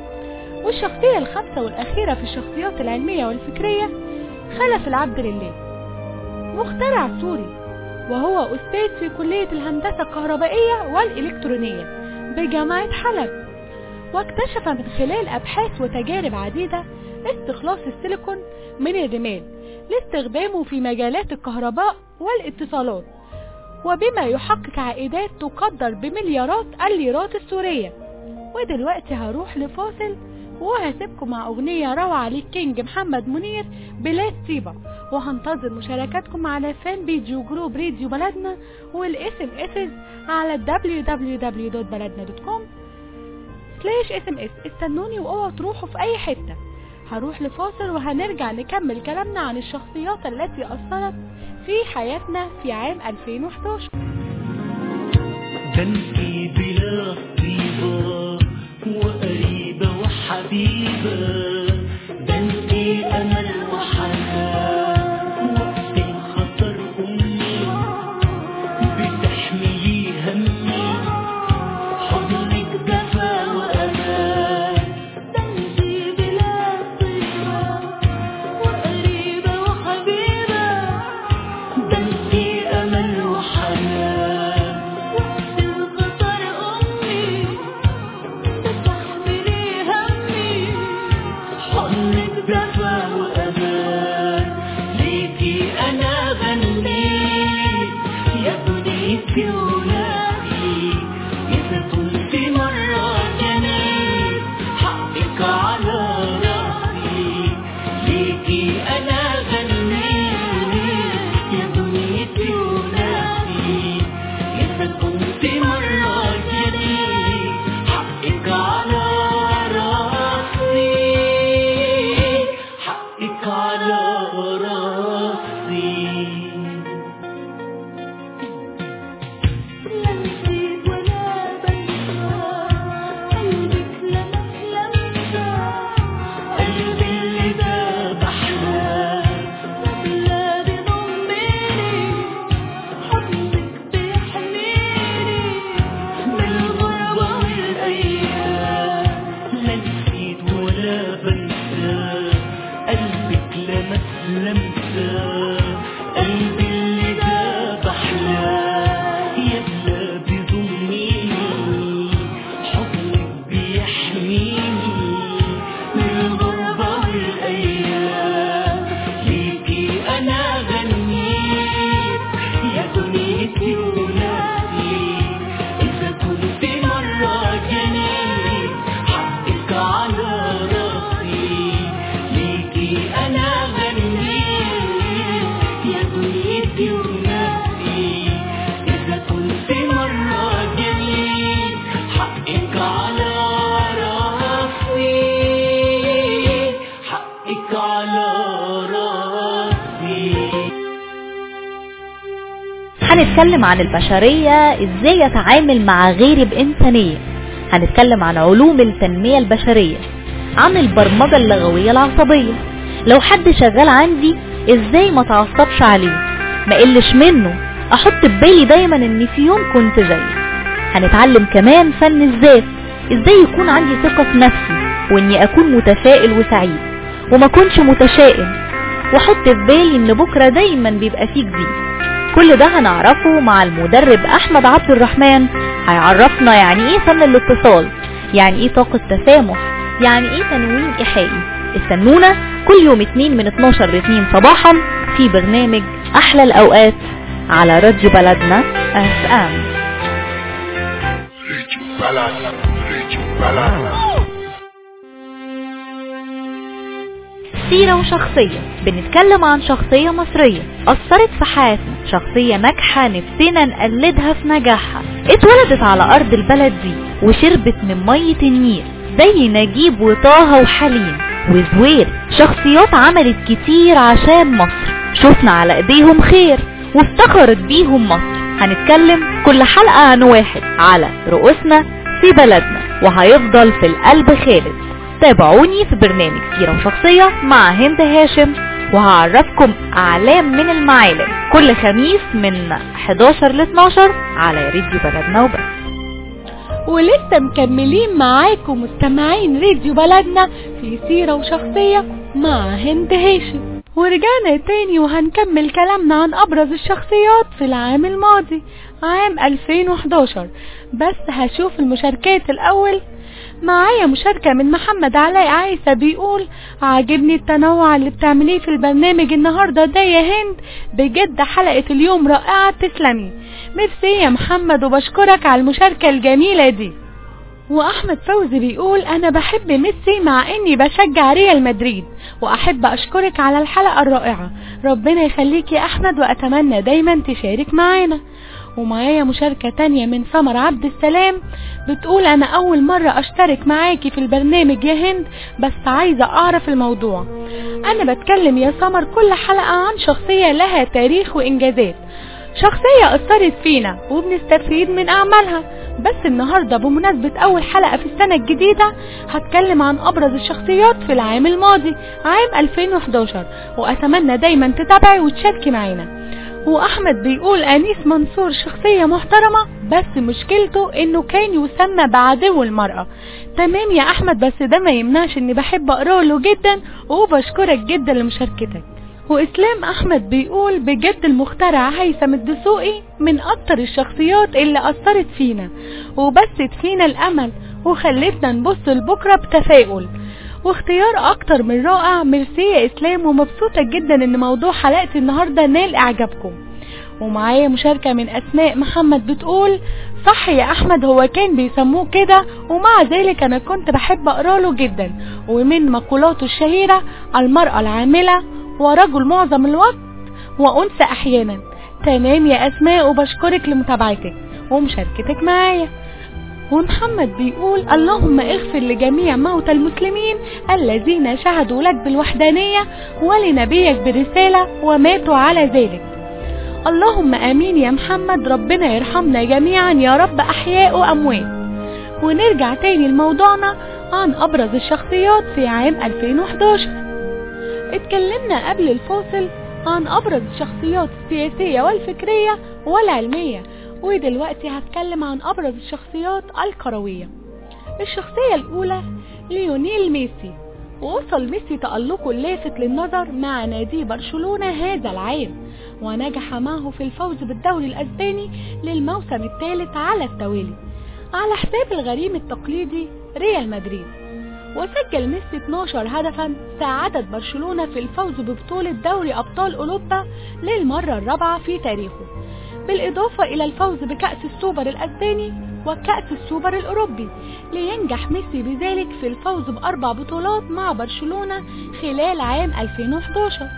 [SPEAKER 3] والشخصية الخامسة والأخيرة في الشخصيات العلمية والفكرية خلف العبد لله مخترع سوري وهو أستاذ في كلية الهندسة الكهربائية والإلكترونية بجامعة حلب واكتشف من خلال أبحاث وتجارب عديدة استخلاص السيليكون من الرمال لاستخدامه في مجالات الكهرباء والاتصالات وبما يحقق عائدات تقدر بمليارات الليرات السورية ودلوقتي هروح لفاصل وهسيبكم مع أغنية روعة للكينج محمد منير بلاد طيبة وهنتظر مشاركاتكم على فان بيج وجروب راديو بلدنا والاس ام اس على www.baladna.com سلاش اس ام اس استنوني واوعوا تروحوا في اي حتة هروح لفاصل وهنرجع نكمل كلامنا عن الشخصيات التي أثرت في حياتنا في عام 2011
[SPEAKER 5] ده انتي بلا طيبة وقريبة وحبيبة ده انتي أمل وحنان وقت الخطر أمي بتحملي همي حضنك دفا وأمان ده انتي بلا طيبة وقريبة وحبيبة ده انتي أمل وحنان وقت الخطر أمي بتحملي همي حضنك دفا وأمان ليكي أنا غنيت يا بنيتي ولادي إذا كنت مرة جنيت حقك على راسي ليكي أنا غنيت يا بنيتي ولادي إذا كنت مرة جنيت حقك على راسي حقك على راسي لا نسيت ولا بنسى قلبك لمس لمسة قلبي اللي داب أحلام بلادي ضميني حضنك بيحميني من الغربة والأيام لا نسيت ولا بنسى قلبك لمس لمسة قلبي اللي داب أحلام يا بلادي ضميني حضنك بيحميني من الغربة والأيام ليكي أنا غنيت يا دنيتي ولادي إذا كنت مرة جنيت حقك على راسي ليكي أنا غنيت
[SPEAKER 2] هنتكلم عن البشرية ازاي يتعامل مع غيري بإنسانية هنتكلم عن علوم التنمية البشرية عن البرمجة اللغوية العصبية لو حد شغال عندي ازاي ما تعصبش عليه ما قلش منه احط ببالي دايما ان في يوم كنت زيه هنتعلم كمان فن الذات ازاي يكون عندي ثقة في نفسي واني اكون متفائل وسعيد وما اكونش متشائم واحط في بالي ان بكرة دايما بيبقى فيه جديد كل ده هنعرفه مع المدرب احمد عبد الرحمن هيعرفنا يعني ايه فن الاتصال يعني ايه طاقة تسامح يعني ايه تنويم ايحائي استنونا كل يوم اتنين من 12 ل 2 صباحا في برنامج احلى الاوقات على راديو بلدنا اف ام سيرة وشخصية بنتكلم عن شخصية مصرية أثرت في حياتنا شخصية ناجحة نفسنا نقلدها في نجاحها اتولدت على أرض البلد دي وشربت من مية النيل زي نجيب وطه وحليم وزوير شخصيات عملت كتير عشان مصر شفنا على ايديهم خير وافتخرت بيهم مصر هنتكلم كل حلقة عن واحد على رؤوسنا في بلدنا وهيفضل في القلب خالد تابعوني في برنامج سيرة وشخصية مع هند هاشم وهعرفكم أعلام من المعالم كل خميس من 11 ل 12 على راديو بلدنا وبس
[SPEAKER 3] ولسه مكملين معاكم مستمعين راديو بلدنا في سيرة وشخصية مع هند هاشم ورجعنا تاني وهنكمل كلامنا عن أبرز الشخصيات في العام الماضي عام 2011 بس هشوف المشاركات الأول معايا مشاركة من محمد علاء عيسى بيقول عاجبني التنوع اللي بتعمليه في البرنامج النهاردة ده يا هند بجد حلقة اليوم رائعة تسلمي ميرسي يا محمد وبشكرك على المشاركة الجميلة دي واحمد فوزي بيقول انا بحب ميسي مع اني بشجع ريال مدريد واحب اشكرك على الحلقة الرائعة ربنا يخليك يا احمد واتمنى دايما تشارك معانا ومعايا مشاركة تانية من سمر عبد السلام بتقول انا اول مرة اشترك معاكي في البرنامج يا هند بس عايزة اعرف الموضوع انا بتكلم يا سمر كل حلقة عن شخصية لها تاريخ وانجازات شخصية اثرت فينا وبنستفيد من اعمالها بس النهاردة بمناسبة اول حلقة في السنة الجديدة هتكلم عن ابرز الشخصيات في العام الماضي عام 2011 واتمنى دايما تتابعي وتشاركي معانا واحمد بيقول انيس منصور شخصية محترمة بس مشكلته انه كان يسمى بعدو المرأة تمام يا احمد بس ده ما يمنعش اني بحب اقرا له جدا وبشكرك جدا لمشاركتك واسلام احمد بيقول بجد المخترع هيثم الدسوقي من اكتر الشخصيات اللي اثرت فينا وبثت فينا الامل وخلتنا نبص لبكره بتفاؤل واختيار اكتر من رائع ميرسي يا اسلام ومبسوطة جدا ان موضوع حلقة النهاردة نال اعجابكم ومعايا مشاركة من اسماء محمد بتقول صح يا احمد هو كان بيسموه كده ومع ذلك انا كنت بحب اقرا له جدا ومن مقولاته الشهيرة المرأة العاملة ورجل معظم الوقت وانثى احيانا تمام يا اسماء وبشكرك لمتابعتك ومشاركتك معايا ومحمد بيقول اللهم اغفر لجميع موتى المسلمين الذين شهدوا لك بالوحدانية ولنبيك برسالة وماتوا على ذلك اللهم امين يا محمد ربنا يرحمنا جميعا يا رب احياء واموات ونرجع تاني لموضوعنا عن ابرز الشخصيات في عام 2011 اتكلمنا قبل الفاصل عن ابرز الشخصيات السياسية والفكرية والعلمية ودلوقتي هتكلم عن ابرز الشخصيات الكروية الشخصية الاولى ليونيل ميسي ووصل ميسي تألقه اللافت للنظر مع نادي برشلونة هذا العام ونجح معه في الفوز بالدوري الأسباني للموسم الثالث على التوالي على حساب الغريم التقليدي ريال مدريد وسجل ميسي 12 هدفا ساعدت برشلونة في الفوز ببطولة دوري أبطال أوروبا للمرة الرابعة في تاريخه بالإضافة إلى الفوز بكأس السوبر الأسباني وكأس السوبر الأوروبي لينجح ميسي بذلك في الفوز بأربع بطولات مع برشلونة خلال عام 2011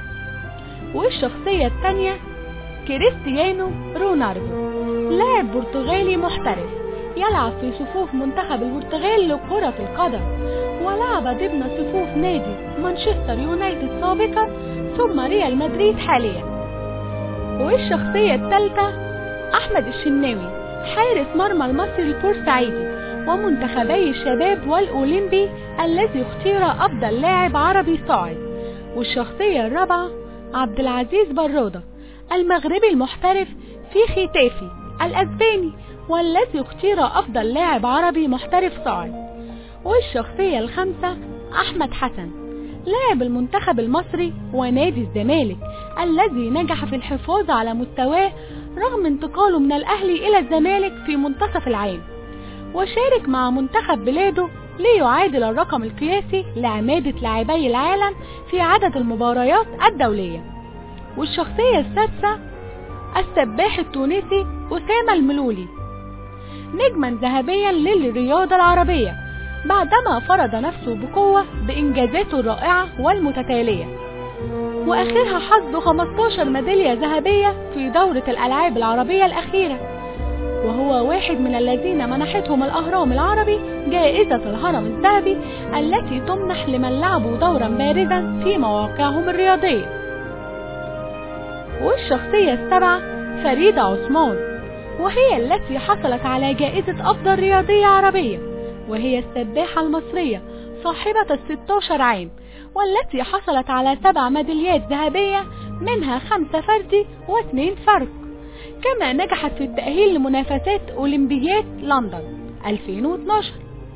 [SPEAKER 3] والشخصية الثانية كريستيانو رونالدو لاعب برتغالي محترف يلعب في صفوف منتخب البرتغال لكرة القدم ولعب ضمن صفوف نادي مانشستر يونايتد سابقا ثم ريال مدريد حاليا والشخصية الثالثة أحمد الشناوي حارس مرمى المصري البورسعيدي ومنتخبي الشباب والأولمبي الذي اختير أفضل لاعب عربي صاعد والشخصية الرابعة عبد العزيز برودة المغربي المحترف في ختافي الأسباني والذي اختير أفضل لاعب عربي محترف صاعد والشخصية الخامسة أحمد حسن لاعب المنتخب المصري ونادي الزمالك الذي نجح في الحفاظ على مستواه رغم انتقاله من الأهلي إلى الزمالك في منتصف العام وشارك مع منتخب بلاده ليعادل الرقم القياسي لعمادة لاعبي العالم في عدد المباريات الدولية والشخصية السادسة السباح التونسي أسامة الملولي نجما ذهبيا للرياضة العربية بعدما فرض نفسه بقوة بإنجازاته الرائعة والمتتالية وآخرها حصد 15 ميدالية ذهبية في دورة الألعاب العربية الأخيرة وهو واحد من الذين منحتهم الأهرام العربي جائزة الهرم الذهبي التي تمنح لمن لعبوا دورا بارزا في مواقعهم الرياضية والشخصية السابعة فريدة عثمان وهي التي حصلت على جائزة أفضل رياضية عربية وهي السباحة المصرية صاحبة الستاشر عام والتي حصلت على سبع ميداليات ذهبية منها خمسة فردي واثنين فرد كما نجحت في التأهيل لمنافسات أولمبيات لندن 2012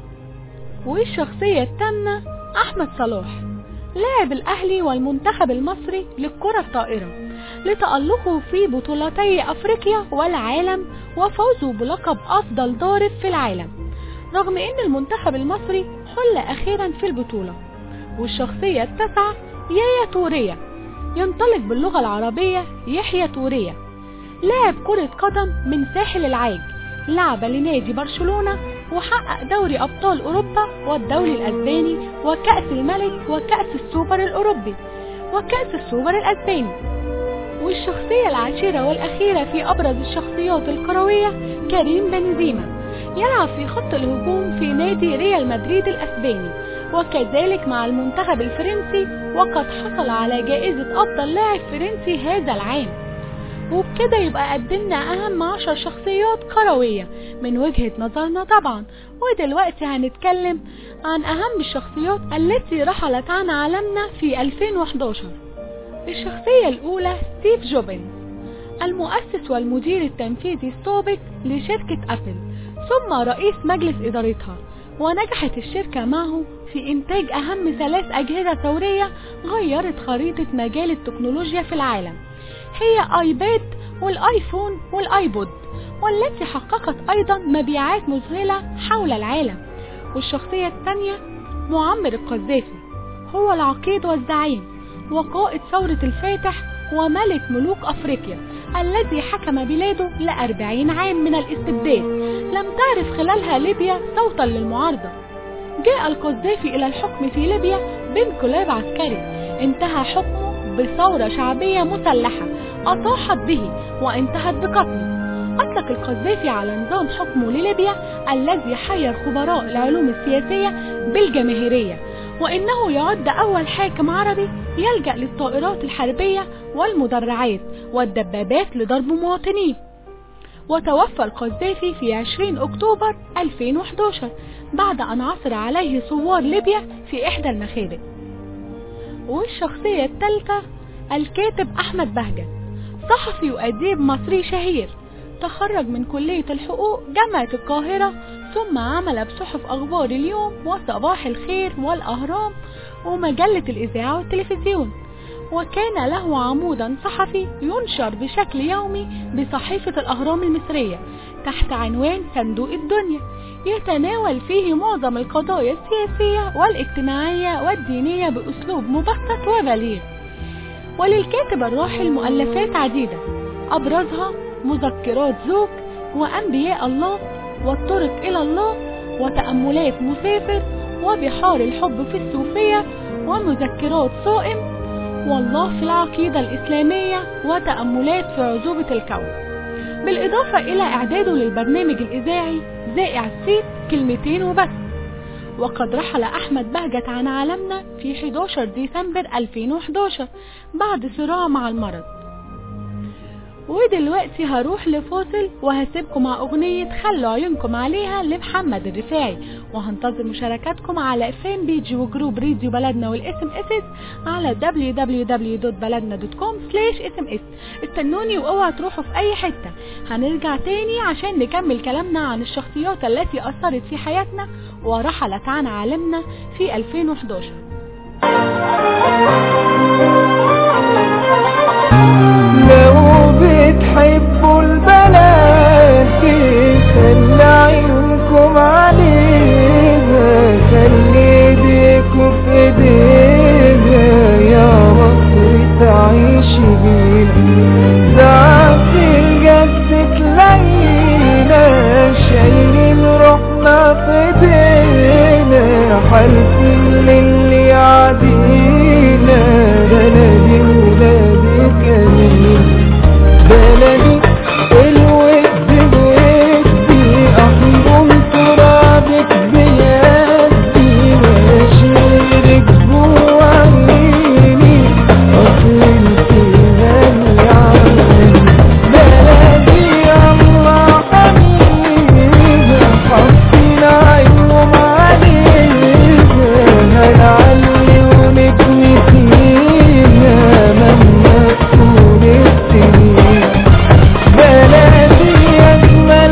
[SPEAKER 3] والشخصية الثامنة أحمد صلاح لاعب الأهلي والمنتخب المصري للكرة الطائرة لتألقه في بطولتي أفريقيا والعالم وفوزه بلقب أفضل ضارب في العالم رغم أن المنتخب المصري حل أخيرا في البطولة والشخصية التاسعة يايا تورية ينطلق باللغة العربية يحيى تورية لاعب كرة قدم من ساحل العاج لعب لنادي برشلونة وحقق دوري أبطال أوروبا والدوري الأسباني وكأس الملك وكأس السوبر الأوروبي وكأس السوبر الأسباني والشخصية العاشرة والأخيرة في أبرز الشخصيات الكروية كريم بنزيما يلعب في خط الهجوم في نادي ريال مدريد الأسباني وكذلك مع المنتخب الفرنسي وقد حصل على جائزة أفضل لاعب فرنسي هذا العام وبكده يبقى قدمنا أهم عشر شخصيات كروية من وجهة نظرنا طبعا ودلوقتي هنتكلم عن أهم الشخصيات التي رحلت عن عالمنا في 2011 الشخصية الأولى ستيف جوبنز المؤسس والمدير التنفيذي السابق لشركة أبل ثم رئيس مجلس إدارتها ونجحت الشركة معه في إنتاج أهم ثلاث أجهزة ثورية غيرت خريطة مجال التكنولوجيا في العالم هي آيباد والآيفون والآيبود والتي حققت أيضا مبيعات مذهلة حول العالم والشخصية الثانية معمر القذافي هو العقيد والزعيم وقائد ثورة الفاتح وملك ملوك أفريقيا الذي حكم بلاده لأربعين عام من الاستبداد لم تعرف خلالها ليبيا صوتا للمعارضة جاء القذافي إلى الحكم في ليبيا بانقلاب عسكري انتهى حكمه بثورة شعبية مسلحة أطاحت به وانتهت بقتله أطلق القذافي على نظام حكمه لليبيا الذي حير خبراء العلوم السياسية بالجماهيرية وإنه يعد أول حاكم عربي يلجأ للطائرات الحربية والمدرعات والدبابات لضرب مواطنيه وتوفى القذافي في 20 أكتوبر 2011 بعد أن عثر عليه ثوار ليبيا في إحدى المخابئ والشخصية الثالثة الكاتب أحمد بهجت صحفي وأديب مصري شهير تخرج من كلية الحقوق جامعة القاهرة ثم عمل بصحف أخبار اليوم وصباح الخير والأهرام ومجلة الإذاعة والتلفزيون وكان له عمودا صحفي ينشر بشكل يومي بصحيفة الأهرام المصرية تحت عنوان صندوق الدنيا يتناول فيه معظم القضايا السياسية والاجتماعية والدينية بأسلوب مبسط وبليغ وللكاتب الراحل مؤلفات عديدة أبرزها مذكرات زوج وأنبياء الله والطرق إلى الله وتأملات مسافر وبحار الحب في الصوفية ومذكرات صائم والله في العقيدة الإسلامية وتأملات في عذوبة الكون بالإضافة إلى إعداده للبرنامج الإذاعي زائع السيد كلمتين وبس وقد رحل أحمد بهجت عن عالمنا في 11 ديسمبر 2011 بعد صراع مع المرض ودلوقتي هروح لفاصل وهسيبكم مع اغنية خلوا عيونكم عليها لمحمد الرفاعي وهنتظر مشاركاتكم على فان بيج وجروب راديو بلدنا والاس ام اس على www.baladna.com sms استنوني واوعى تروحوا في اي حتة هنرجع تاني عشان نكمل كلامنا عن الشخصيات التي اثرت في حياتنا ورحلت عن عالمنا في 2011
[SPEAKER 6] لو بتحبوا البلد خلي عيونكم عليها خلي ايديكوا في ايديها يا مصر تعيش بينا ساعات الجد تلاقينا شايلين روحنا في ايدينا حالفين للي عادينا بلدي ولادي كريم بلدي الود ودي احضن ترابك بيدي واشيلك جوا عيني اصل انت غالي علي بلدي الله حبيبي حاطين عينهم عليها هنعلي ونبني فيها مهما تكون السنين بلدي أجمل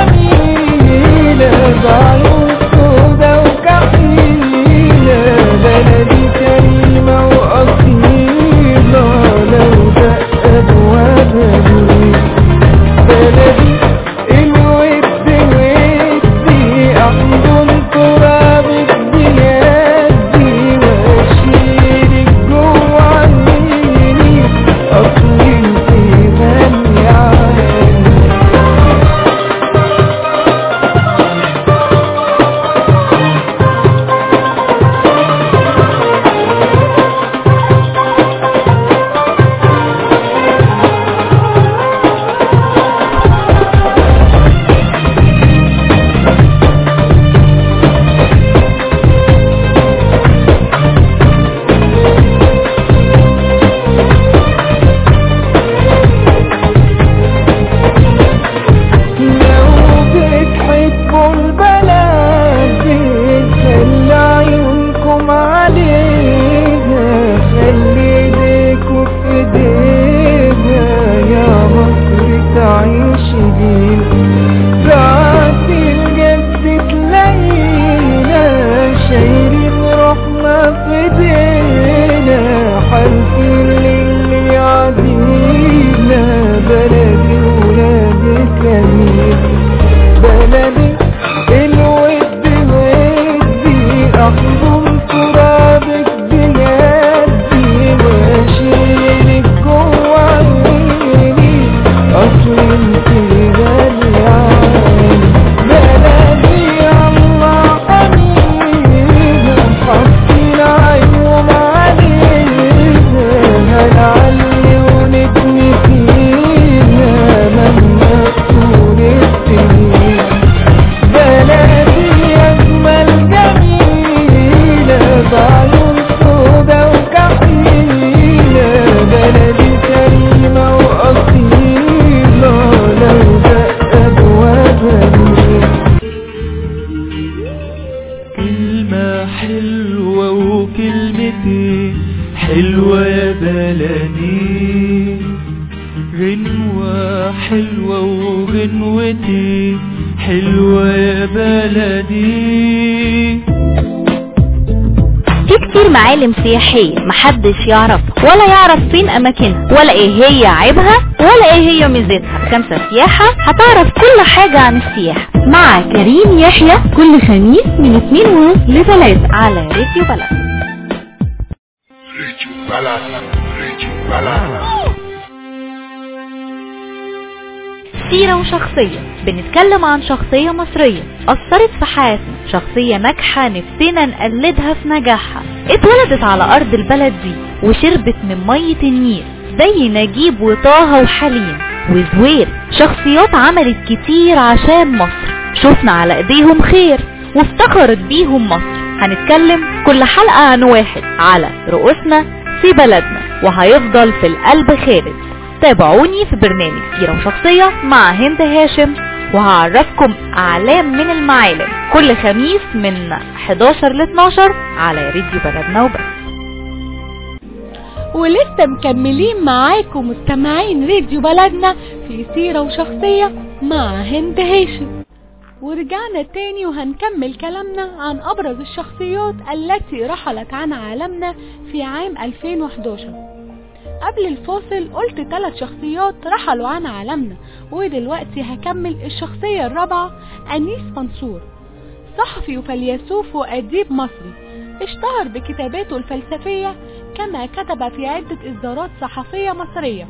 [SPEAKER 6] جميلة بعيون سودا وكحيلة بلدي كريمة وأصيلة لو دق أبوابها بلدي الود ودي أحضن ترابك بيدي وأشيلك جوا عيني أصل انت غالية علي لو بتحبوا البلد خلي عيونكم عليها خلي ايديكوا في ايديها يا مصر تعيش بينا ساعات الجد تلاقينا شايلين روحنا في ايدينا حالفين للي عادينا بلدي ولادي كريم بلدي الود ودي احضن ترابك بيدي واشيلك جوا عيني اصل انت غالية علي بلدي الله حبيبي حاطين عينهم عليها هنعلي ونبني فيها مهما تكون السنين بلدي أجمل جميلة بعيون سودا وكحيلة بلدي كريمة وأصيلة لو دق أبوابها
[SPEAKER 8] كلمة حلوة وكلمتين حلوة يا بلدي غنوة حلوة وغنوتي حلوة يا بلدي
[SPEAKER 2] في كتير معالم سياحية محدش يعرفها ولا يعرف فين اماكنها ولا ايه هي عيبها ولا ايه هي ميزتها خمسة سياحة هتعرف كل حاجة عن السياحة مع كريم يحيى كل خميس من 2 ونص لثلاثة على راديو بلد سيرة وشخصية بنتكلم عن شخصية مصرية أثرت في حياتنا شخصية ناجحة نفسنا نقلدها في نجاحها اتولدت على أرض البلد دي وشربت من مية النيل زي نجيب وطه وحليم وزوير شخصيات عملت كتير عشان مصر شفنا على ايديهم خير وافتخرت بيهم مصر هنتكلم كل حلقة عن واحد على رؤوسنا في بلدنا وهيفضل في القلب خالد تابعوني في برنامج سيرة وشخصية مع هند هاشم وهعرفكم أعلام من المعالم كل خميس من 11 ل 12 على راديو بلدنا وبس
[SPEAKER 3] ولسه مكملين معاكم مستمعين راديو بلدنا في سيرة وشخصية مع هند هاشم ورجعنا تاني وهنكمل كلامنا عن أبرز الشخصيات التي رحلت عن عالمنا في عام 2011 قبل الفاصل قلت ثلاث شخصيات رحلوا عن عالمنا ودلوقتي هكمل الشخصية الرابعة أنيس منصور صحفي وفيلسوف وأديب مصري اشتهر بكتاباته الفلسفية كما كتب في عدة إصدارات صحفية مصرية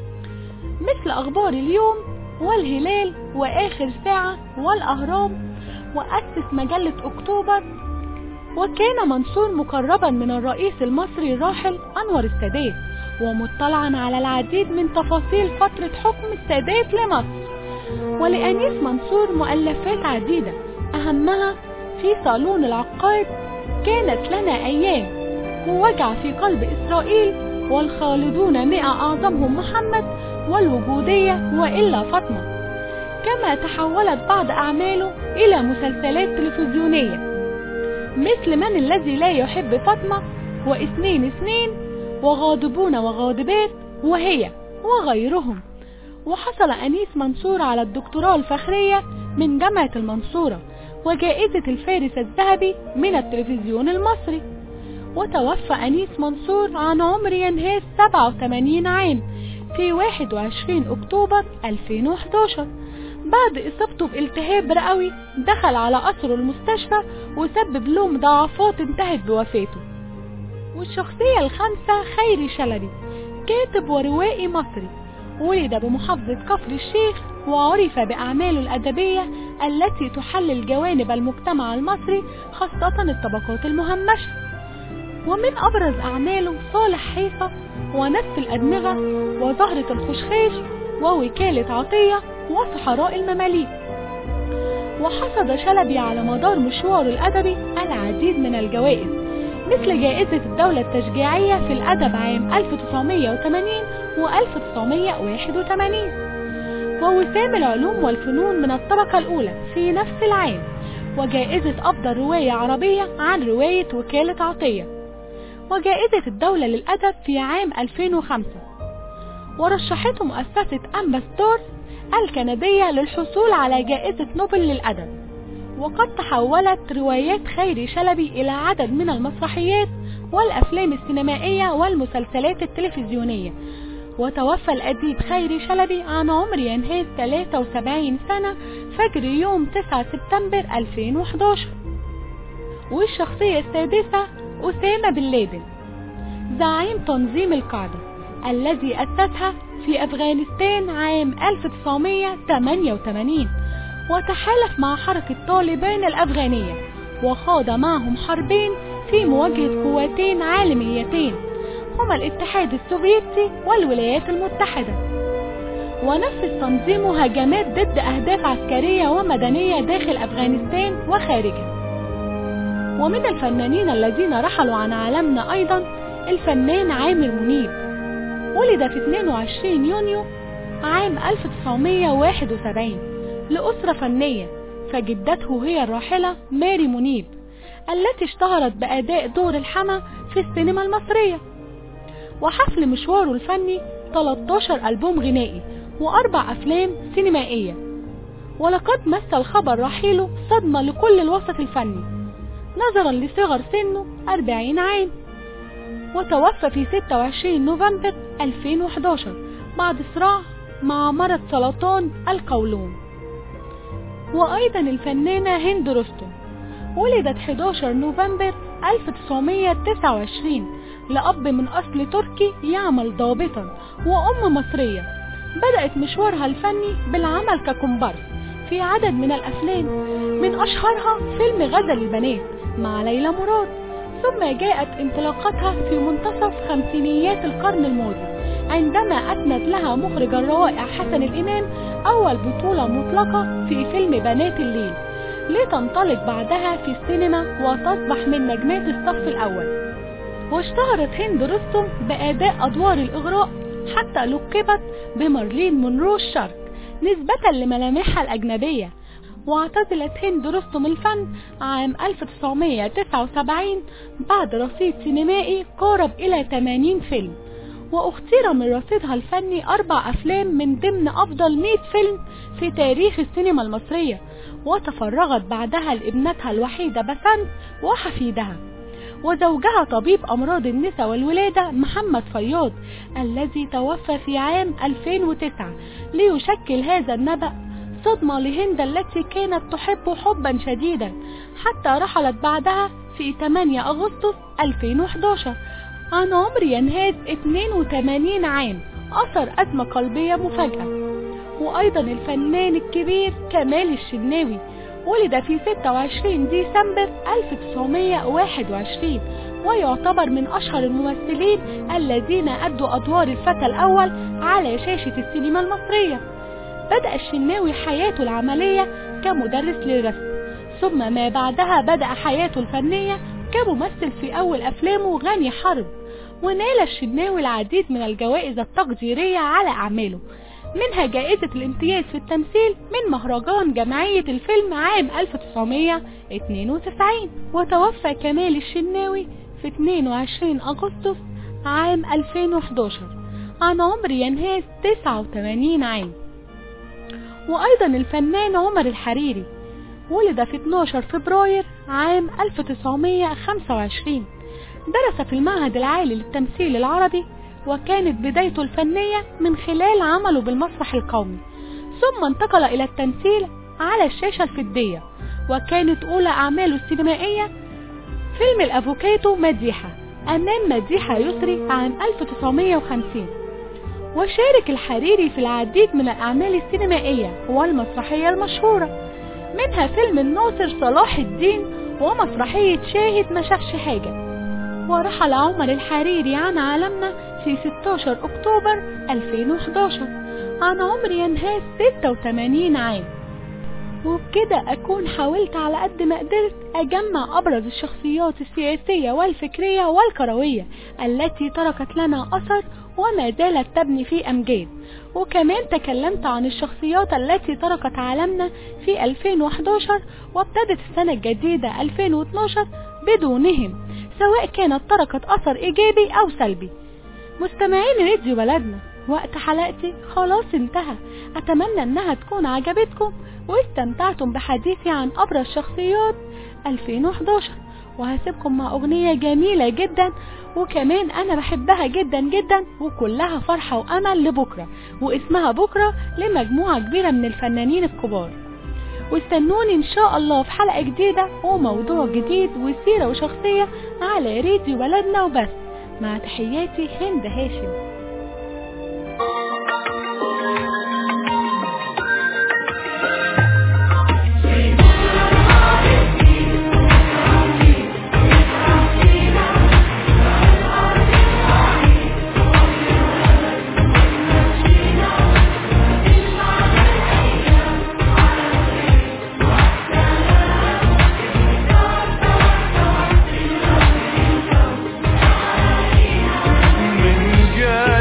[SPEAKER 3] مثل أخبار اليوم والهلال وآخر ساعة والأهرام وأسس مجلة أكتوبر وكان منصور مقربا من الرئيس المصري الراحل أنور السادات ومطلعا على العديد من تفاصيل فترة حكم السادات لمصر ولأنيس منصور مؤلفات عديدة أهمها في صالون العقاد كانت لنا أيام ووجع في قلب إسرائيل والخالدون مئة أعظمهم محمد والوجودية وإلا فاطمة كما تحولت بعض أعماله إلى مسلسلات تلفزيونية مثل من الذي لا يحب فاطمة واثنين اثنين وغاضبون وغاضبات وهي وغيرهم وحصل أنيس منصور على الدكتوراه الفخرية من جامعة المنصورة وجائزة الفارس الذهبي من التلفزيون المصري وتوفى أنيس منصور عن عمر ينهز 87 عام في 21 أكتوبر 2011 بعد إصابته بالتهاب رئوي دخل على قصره المستشفى وسبب له مضاعفات انتهت بوفاته والشخصية الخامسة خيري شلبي كاتب وروائي مصري ولد بمحافظة كفر الشيخ وعرف بأعماله الأدبية التي تحلل جوانب المجتمع المصري خاصة الطبقات المهمشة ومن أبرز أعماله صالح حيفا ونفس الأدمغة وزهرة الخشخاش ووكالة عطية وصحراء المماليك وحصد شلبي على مدار مشواره الأدبي العديد من الجوائز مثل جائزة الدولة التشجيعية في الأدب عام 1980 و 1981 ووسام العلوم والفنون من الطبقة الأولى في نفس العام وجائزة أفضل رواية عربية عن رواية وكالة عطية وجائزة الدولة للأدب في عام 2005 ورشحته مؤسسة أمباستور الكندية للحصول على جائزة نوبل للأدب وقد تحولت روايات خيري شلبي إلى عدد من المسرحيات والأفلام السينمائية والمسلسلات التلفزيونية وتوفى الأديب خيري شلبي عن عمر ينهز 73 سنة فجر يوم 9 سبتمبر 2011 والشخصية السادسة أسامة بن لادن زعيم تنظيم القاعدة الذي أسسها في أفغانستان عام 1988 وتحالف مع حركة طالبان الأفغانية وخاض معهم حربين في مواجهة قوتين عالميتين هما الاتحاد السوفيتي والولايات المتحدة ونفذ تنظيمه هجمات ضد أهداف عسكرية ومدنية داخل أفغانستان وخارجها ومن الفنانين الذين رحلوا عن عالمنا أيضا الفنان عامر منيب ولد في 22 يونيو عام 1971 لأسرة فنية فجدته هي الراحلة ماري منيب التي اشتهرت بأداء دور الحما في السينما المصرية وحفل مشواره الفني 13 ألبوم غنائي وأربع أفلام سينمائية ولقد مثل خبر رحيله صدمة لكل الوسط الفني نظرا لصغر سنه 40 عام وتوفى في 26 نوفمبر 2011 بعد صراع مع مرض سرطان القولون وأيضا الفنانة هند رستم ولدت 11 نوفمبر 1929 لأب من أصل تركي يعمل ضابطا وأم مصرية بدأت مشوارها الفني بالعمل ككومبارس في عدد من الأفلام من أشهرها فيلم غزل البنات مع ليلى مراد ثم جاءت انطلاقتها في منتصف خمسينيات القرن الماضي عندما أسند لها مخرج الروائع حسن الإمام أول بطولة مطلقة في فيلم بنات الليل لتنطلق بعدها في السينما وتصبح من نجمات الصف الأول واشتهرت هند رستم بأداء أدوار الإغراء حتى لقبت بمارلين مونرو الشرق نسبة لملامحها الأجنبية واعتزلت هند رستم الفن عام 1979 بعد رصيد سينمائي قارب إلى 80 فيلم واختير من رصيدها الفني أربع أفلام من ضمن أفضل 100 فيلم في تاريخ السينما المصرية وتفرغت بعدها لابنتها الوحيدة بسنت وحفيدها وزوجها طبيب أمراض النساء والولادة محمد فياض الذي توفى في عام 2009 ليشكل هذا النبأ صدمة لهند التي كانت تحب حبا شديدا حتى رحلت بعدها في 8 أغسطس 2011 عن عمر ينهاز 82 عام أثر أزمة قلبية مفاجئة وأيضا الفنان الكبير كمال الشناوي ولد في 26 ديسمبر 1921 ويعتبر من أشهر الممثلين الذين أدوا أدوار الفتى الأول على شاشة السينما المصرية بدأ الشناوي حياته العملية كمدرس للرسم ثم ما بعدها بدأ حياته الفنية كممثل في أول أفلامه غني حرب ونال الشناوي العديد من الجوائز التقديرية على أعماله منها جائزة الامتياز في التمثيل من مهرجان جمعية الفيلم عام 1992 وتوفى كمال الشناوي في 22 أغسطس عام 2011 عن عمر ينهاز 89 عام وأيضا الفنان عمر الحريري ولد في 12 فبراير عام 1925 درس في المعهد العالي للتمثيل العربي وكانت بدايته الفنية من خلال عمله بالمسرح القومي ثم انتقل إلى التمثيل على الشاشة الفضية وكانت أولى أعماله السينمائية فيلم الأفوكاتو مديحة أمام مديحة يسري عام 1950 وشارك الحريري في العديد من الأعمال السينمائية والمسرحية المشهورة منها فيلم الناصر صلاح الدين ومسرحية شاهد ما شافش حاجة ورحل عمر الحريري عن عالمنا في 16 أكتوبر 2011 عن عمر ينهاز 86 عام وبكده أكون حاولت على قد ما قدرت أجمع أبرز الشخصيات السياسية والفكرية والكروية التي تركت لنا أثر وما زالت تبني في أمجاد وكمان تكلمت عن الشخصيات التي تركت عالمنا في 2011 وابتدت السنة الجديدة 2012 بدونهم سواء كانت تركت أثر إيجابي أو سلبي مستمعين راديو بلدنا وقت حلقتي خلاص انتهى أتمنى أنها تكون عجبتكم واستمتعتم بحديثي عن أبرز شخصيات 2011 وهسيبكم مع أغنية جميلة جدا وكمان أنا بحبها جدا جدا وكلها فرحة وأمل لبكرة واسمها بكرة لمجموعة كبيرة من الفنانين الكبار واستنوني ان شاء الله في حلقة جديدة وموضوع جديد وسيرة وشخصية على راديو بلدنا وبس مع تحياتي هند هاشم
[SPEAKER 8] من جاي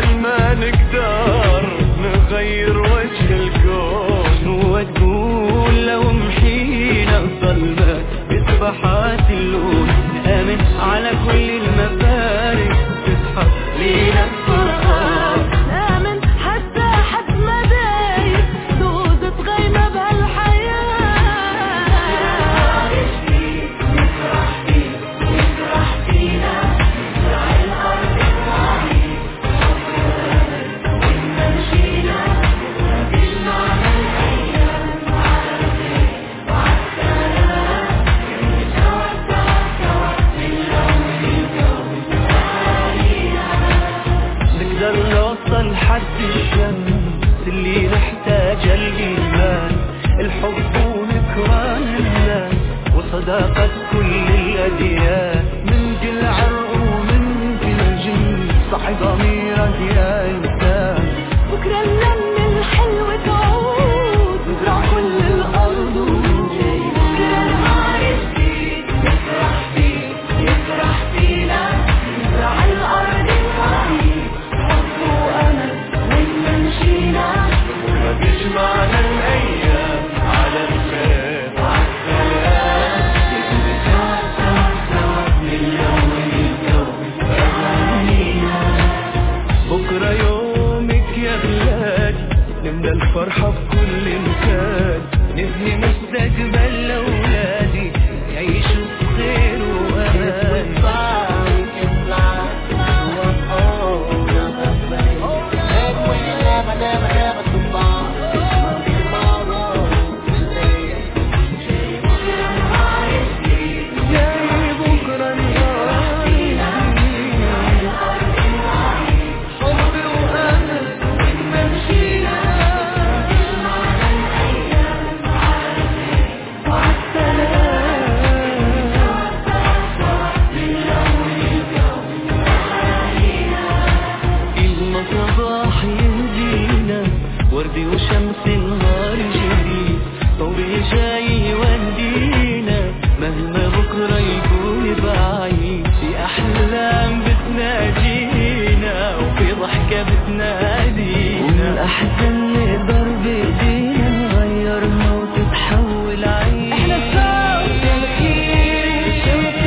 [SPEAKER 8] والضحكة بتنادينا
[SPEAKER 6] والأحزان نقدر بإيدينا نغيرها وتتحول عينا
[SPEAKER 4] احنا صوت الخير شوف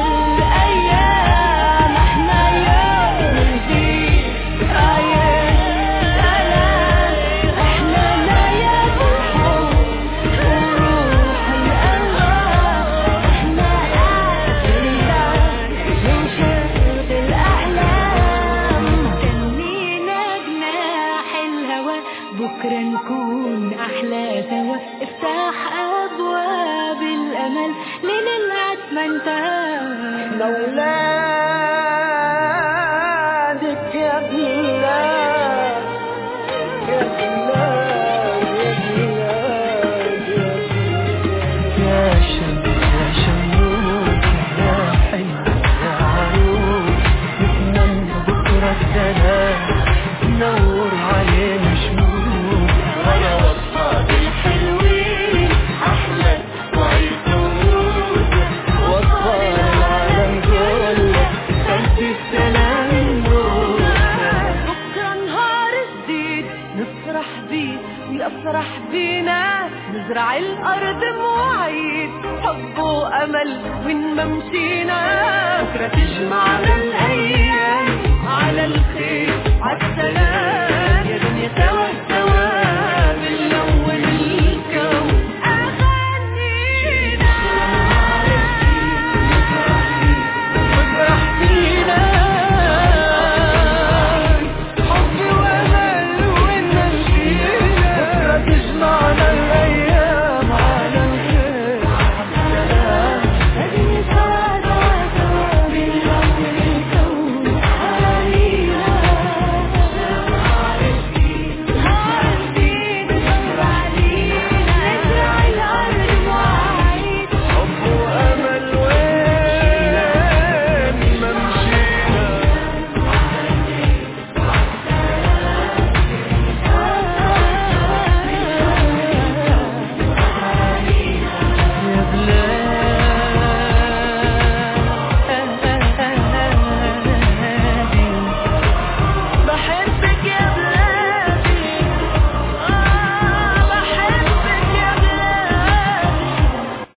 [SPEAKER 4] الايام احنا يوم جديد ايام سلام احنا نايم الحب وروح الالغام احنا اسرار من شرط الاحلام كنينا جناح الهوى بكره نكون احلى سوا افتح ابواب الامل لنلعب ما انتهى
[SPEAKER 6] لولادك يا بلاد يا بلاد يا بلاد يا شمس يا شموس يا حلم يا عروس نتمنى بكرة السلام نور علينا شموس
[SPEAKER 4] ويا وصفات الحلوين احلى وعيد ورود
[SPEAKER 6] وصفار العالم كله
[SPEAKER 4] انت السلام نور بكره نهار جديد نفرح بيه ويفرح بينا نزرع الارض مواعيد حب وامل وين ما مشينا بكره تجمعنا الايام